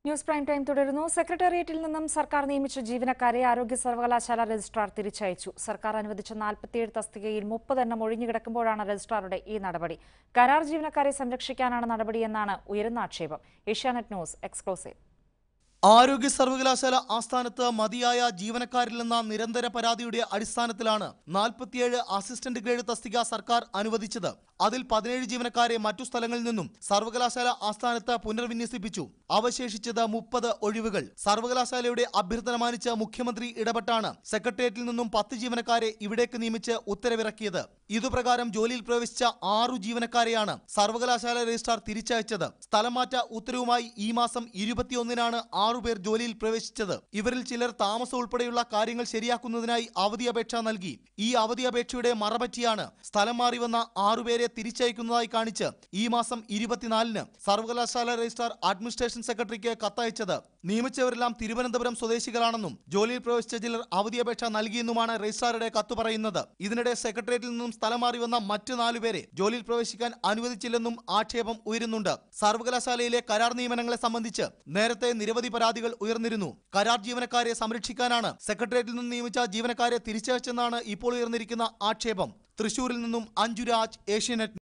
news prime time തുടരുന്നു സെക്രട്ടേറിയറ്റിൽ നിന്നും സർക്കാർ നിയമിച്ച ജീവനക്കാരെ ആരോഗ്യ സർവകലാശാല രജിസ്ട്രാർ തിരിച്ചയച്ചു സർക്കാർ അനുവദിച്ച നാൽപ്പത്തിയേഴ് തസ്തികയിൽ മുപ്പതെണ്ണം ഒഴിഞ്ഞുകിടക്കുമ്പോഴാണ് രജിസ്ട്രാറുടെ ഈ നടപടി കരാർ ജീവനക്കാരെ സംരക്ഷിക്കാനാണ് നടപടിയെന്നാണ് ഉയരുന്ന ആക്ഷേപം ഏഷ്യാനെറ്റ് ന്യൂസ് എക്സ്ക്ലൂസീവ് ആരോഗ്യ സർവകലാശാല ആസ്ഥാനത്ത് മതിയായ ജീവനക്കാരില്ലെന്ന നിരന്തര പരാതിയുടെ അടിസ്ഥാനത്തിലാണ് നാൽപ്പത്തിയേഴ് അസിസ്റ്റന്റ് ഗ്രേഡ് തസ്തിക സർക്കാർ അനുവദിച്ചത് അതിൽ പതിനേഴ് ജീവനക്കാരെ മറ്റു സ്ഥലങ്ങളിൽ നിന്നും സർവകലാശാല ആസ്ഥാനത്ത് പുനർവിന്യസിപ്പിച്ചു അവശേഷിച്ചത് മുപ്പത് ഒഴിവുകൾ സർവകലാശാലയുടെ അഭ്യർത്ഥന മാനിച്ച് മുഖ്യമന്ത്രി ഇടപെട്ടാണ് സെക്രട്ടേറിയറ്റിൽ നിന്നും പത്ത് ജീവനക്കാരെ ഇവിടേക്ക് നിയമിച്ച് ഉത്തരവിറക്കിയത് ഇതുപ്രകാരം ജോലിയിൽ പ്രവേശിച്ച ആറു ജീവനക്കാരെയാണ് സർവകലാശാല രജിസ്ട്രാർ തിരിച്ചയച്ചത് സ്ഥലംമാറ്റ ഉത്തരവുമായി ഈ മാസം ഇരുപത്തിയൊന്നിനാണ് ആറുപേർ ജോലിയിൽ പ്രവേശിച്ചത് ഇവരിൽ ചിലർ താമസം ഉൾപ്പെടെയുള്ള കാര്യങ്ങൾ ശരിയാക്കുന്നതിനായി അവധി അപേക്ഷ നൽകി ഈ അവധി അപേക്ഷയുടെ മറപറ്റിയാണ് സ്ഥലം മാറി വന്ന ആറുപേരെ തിരിച്ചയക്കുന്നതായി കാണിച്ച് ഈ മാസം ഇരുപത്തിനാലിന് സർവകലാശാല രജിസ്ട്രാർ അഡ്മിനിസ്ട്രേഷൻ സെക്രട്ടറിക്ക് കത്തയച്ചത് നിയമിച്ചവരെല്ലാം തിരുവനന്തപുരം സ്വദേശികളാണെന്നും ജോലിയിൽ പ്രവേശിച്ച ചിലർ അവധി അപേക്ഷ നൽകിയെന്നുമാണ് രജിസ്ട്രാറുടെ കത്ത് പറയുന്നത് ഇതിനിടെ സെക്രട്ടേറിയറ്റിൽ നിന്നും സ്ഥലം മാറി വന്ന മറ്റു നാലുപേരെ ജോലിയിൽ പ്രവേശിക്കാൻ അനുവദിച്ചില്ലെന്നും ആക്ഷേപം ഉയരുന്നുണ്ട് സർവകലാശാലയിലെ കരാർ നിയമനങ്ങളെ സംബന്ധിച്ച് നേരത്തെ നിരവധി പരാതികൾ ഉയർന്നിരുന്നു കരാർ ജീവനക്കാരെ സംരക്ഷിക്കാനാണ് സെക്രട്ടേറിയറ്റിൽ നിന്ന് നിയമിച്ച ജീവനക്കാരെ തിരിച്ചയച്ചെന്നാണ് ഇപ്പോൾ ഉയർന്നിരിക്കുന്ന ആക്ഷേപം തൃശൂരിൽ നിന്നും അഞ്ജുരാജ് ഏഷ്യാനെറ്റ്